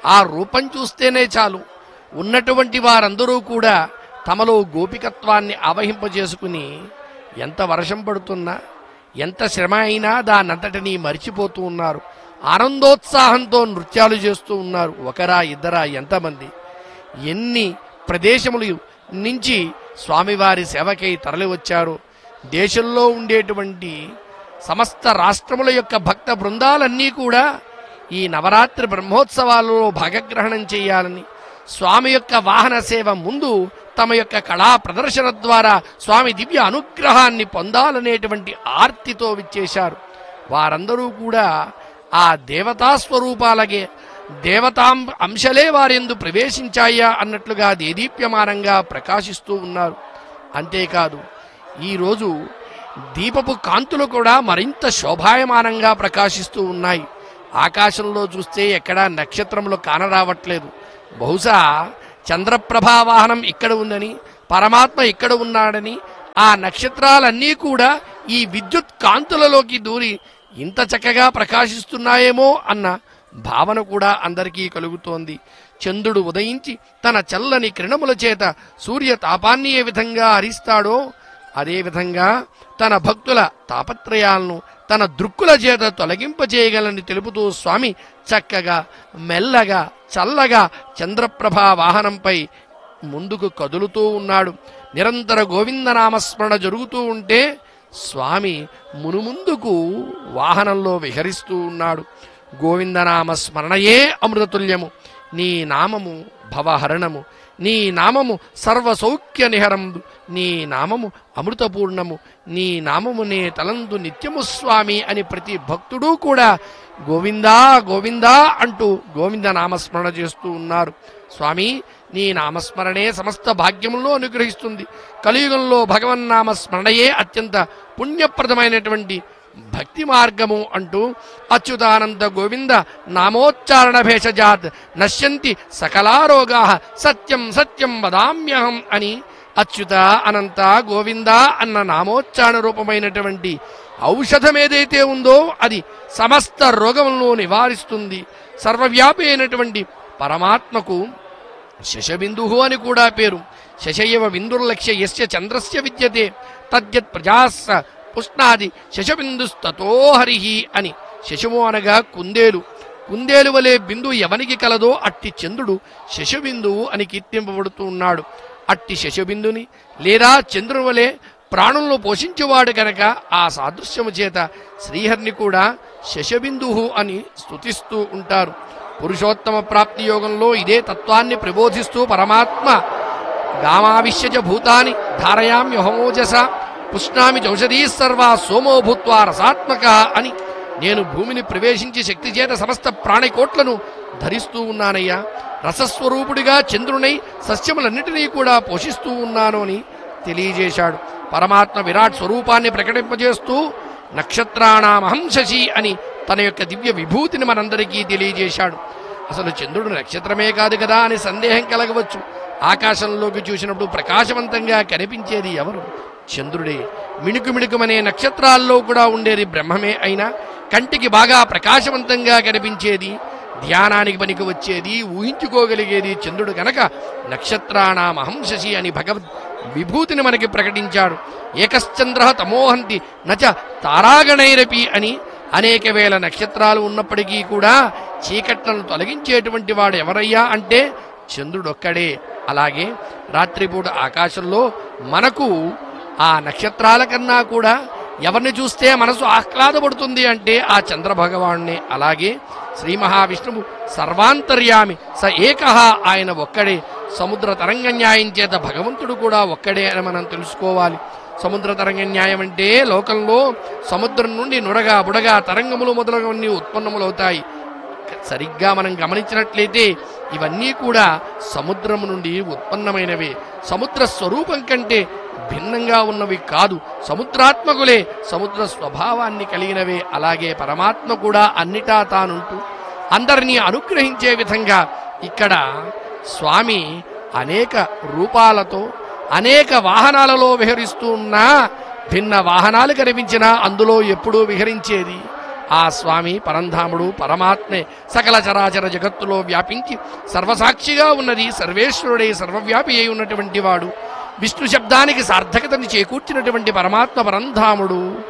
ఆ రూపం చూస్తేనే చాలు ఉన్నటువంటి వారందరూ కూడా తమలో గోపికత్వాన్ని ఆవహింపజేసుకుని ఎంత వర్షం పడుతున్నా ఎంత శ్రమ అయినా దానంతటినీ మరిచిపోతూ ఉన్నారు ఆనందోత్సాహంతో నృత్యాలు చేస్తూ ఉన్నారు ఒకరా ఇద్దరా ఎంతమంది ఎన్ని ప్రదేశములు నుంచి స్వామివారి సేవకై తరలి వచ్చారో దేశంలో ఉండేటువంటి సమస్త రాష్ట్రముల యొక్క భక్త బృందాలన్నీ కూడా ఈ నవరాత్రి బ్రహ్మోత్సవాలలో భాగగ్రహణం చేయాలని స్వామి యొక్క వాహన సేవ ముందు తమ యొక్క కళా ప్రదర్శన ద్వారా స్వామి దివ్య అనుగ్రహాన్ని పొందాలనేటువంటి ఆర్తితో విచ్చేశారు వారందరూ కూడా ఆ దేవతా స్వరూపాలగే దేవతాం అంశలే వారెందు ప్రవేశించాయా అన్నట్లుగా దేదీప్యమానంగా ప్రకాశిస్తూ ఉన్నారు అంతేకాదు ఈరోజు దీపపు కాంతులు కూడా మరింత శోభాయమానంగా ప్రకాశిస్తూ ఉన్నాయి ఆకాశంలో చూస్తే ఎక్కడా నక్షత్రములు కానరావట్లేదు బహుశా చంద్రప్రభా వాహనం ఇక్కడ ఉందని పరమాత్మ ఇక్కడ ఉన్నాడని ఆ నక్షత్రాలన్నీ కూడా ఈ విద్యుత్ కాంతులలోకి దూరి ఇంత చక్కగా ప్రకాశిస్తున్నాయేమో అన్న భావన కూడా అందరికీ కలుగుతోంది చంద్రుడు ఉదయించి తన చల్లని కిరణముల చేత సూర్య తాపాన్ని ఏ విధంగా హరిస్తాడో అదేవిధంగా తన భక్తుల తాపత్రయాలను తన దృక్కుల చేత తొలగింపజేయగలని తెలుపుతూ స్వామి చక్కగా మెల్లగా చల్లగా చంద్రప్రభా వాహనంపై ముందుకు కదులుతూ ఉన్నాడు నిరంతర గోవిందనామస్మరణ జరుగుతూ ఉంటే స్వామి మునుముందుకు వాహనంలో విహరిస్తూ ఉన్నాడు గోవిందనామ స్మరణయే అమృతతుల్యము నీ నామము భవహరణము నీ నామము సర్వ సౌఖ్య నిహరందు నీ నామము అమృతపూర్ణము నీ నామము నే తలందు నిత్యము స్వామి అని ప్రతి భక్తుడు కూడా గోవిందా గోవిందా అంటూ గోవింద నామస్మరణ చేస్తూ ఉన్నారు స్వామి నీ నామస్మరణే సమస్త భాగ్యములను అనుగ్రహిస్తుంది కలియుగంలో భగవన్నామ స్మరణయే అత్యంత పుణ్యప్రదమైనటువంటి భక్తి మార్గము అంటూ అచ్యుతానంద గోవింద నామోచ్చారణ భేషజాత్ నశ్యంతి సకలారోగా సత్యం సత్యం వదామ్యహం అని అచ్యుత అనంత గోవింద అన్న నామోచ్చారణ రూపమైనటువంటి ఔషధం ఏదైతే ఉందో అది సమస్త రోగములను నివారిస్తుంది సర్వవ్యాపి అయినటువంటి పరమాత్మకు శశబిందు అని కూడా పేరు శశయవ బిందుర్లక్ష్య యస్య చంద్రస్య విద్యతే తద్యత్ ప్రజాస్స పుష్ణాది శశబిందుస్తతో హరిహి అని శశము అనగా కుందేలు కుందేలు వలె బిందు ఎవనికి కలదో అట్టి చంద్రుడు శశబిందువు అని కీర్తింపబడుతూ ఉన్నాడు అట్టి శశబిందుని లేదా చంద్రుని వలె ప్రాణులను పోషించేవాడు గనక ఆ సాదృశ్యము చేత శ్రీహరిని కూడా శశబిందువు అని స్తుతిస్తూ ఉంటారు పురుషోత్తమ ప్రాప్తి యోగంలో ఇదే తత్వాన్ని ప్రబోధిస్తూ పరమాత్మ గామావిశ్యజ భూతాని ధారయామ్యహమోజస పుష్ణామి చౌషధీ సర్వా సోమో భూత్వా రసాత్మక అని నేను భూమిని ప్రవేశించి శక్తి చేత సమస్త ప్రాణికోట్లను ధరిస్తూ ఉన్నానయ్యా రసస్వరూపుడిగా చంద్రునై సస్యములన్నిటినీ కూడా పోషిస్తూ ఉన్నాను అని తెలియజేశాడు పరమాత్మ విరాట్ స్వరూపాన్ని ప్రకటింపజేస్తూ నక్షత్రాణామహం శశి అని తన యొక్క దివ్య విభూతిని మనందరికీ తెలియజేశాడు అసలు చంద్రుడు నక్షత్రమే కాదు కదా అని సందేహం కలగవచ్చు ఆకాశంలోకి చూసినప్పుడు ప్రకాశవంతంగా కనిపించేది ఎవరు చంద్రుడే మిణుకు మిణుకుమనే నక్షత్రాల్లో కూడా ఉండేది బ్రహ్మమే అయినా కంటికి బాగా ప్రకాశవంతంగా కనిపించేది ధ్యానానికి పనికి వచ్చేది ఊహించుకోగలిగేది చంద్రుడు గనక నక్షత్రాణామహం శశి అని భగవద్ విభూతిని మనకి ప్రకటించాడు ఏకశ్చంద్ర తమోహంతి నచ తారాగణైరపి అని అనేక వేల నక్షత్రాలు ఉన్నప్పటికీ కూడా చీకట్లను తొలగించేటువంటి వాడు ఎవరయ్యా అంటే చంద్రుడొక్కడే అలాగే రాత్రిపూట ఆకాశంలో మనకు ఆ నక్షత్రాల కన్నా కూడా ఎవరిని చూస్తే మనసు ఆహ్లాదపడుతుంది అంటే ఆ చంద్ర భగవానునే అలాగే శ్రీ మహావిష్ణువు సర్వాంతర్యామి స ఏకహ ఆయన ఒక్కడే సముద్ర తరంగ న్యాయం చేత భగవంతుడు కూడా ఒక్కడే అని మనం తెలుసుకోవాలి సముద్ర తరంగ న్యాయం అంటే లోకంలో సముద్రం నుండి నురగా బుడగా తరంగములు మొదలగువన్నీ ఉత్పన్నములవుతాయి సరిగ్గా మనం గమనించినట్లయితే ఇవన్నీ కూడా సముద్రము నుండి ఉత్పన్నమైనవే సముద్ర స్వరూపం కంటే భిన్నంగా ఉన్నవి కాదు సముద్రాత్మకులే సముద్ర స్వభావాన్ని కలిగినవే అలాగే పరమాత్మ కూడా అన్నిటా తానుంటూ అందరినీ అనుగ్రహించే విధంగా ఇక్కడ స్వామి అనేక రూపాలతో అనేక వాహనాలలో విహరిస్తూ ఉన్నా భిన్న వాహనాలు కనిపించినా అందులో ఎప్పుడూ విహరించేది ఆ స్వామి పరంధాముడు పరమాత్మే సకల చరాచర జగత్తులో వ్యాపించి సర్వసాక్షిగా ఉన్నది సర్వేశ్వరుడే సర్వవ్యాపి అయి ఉన్నటువంటి వాడు విష్ణు శబ్దానికి సార్థకతని చేకూర్చినటువంటి పరమాత్మ పరంధాముడు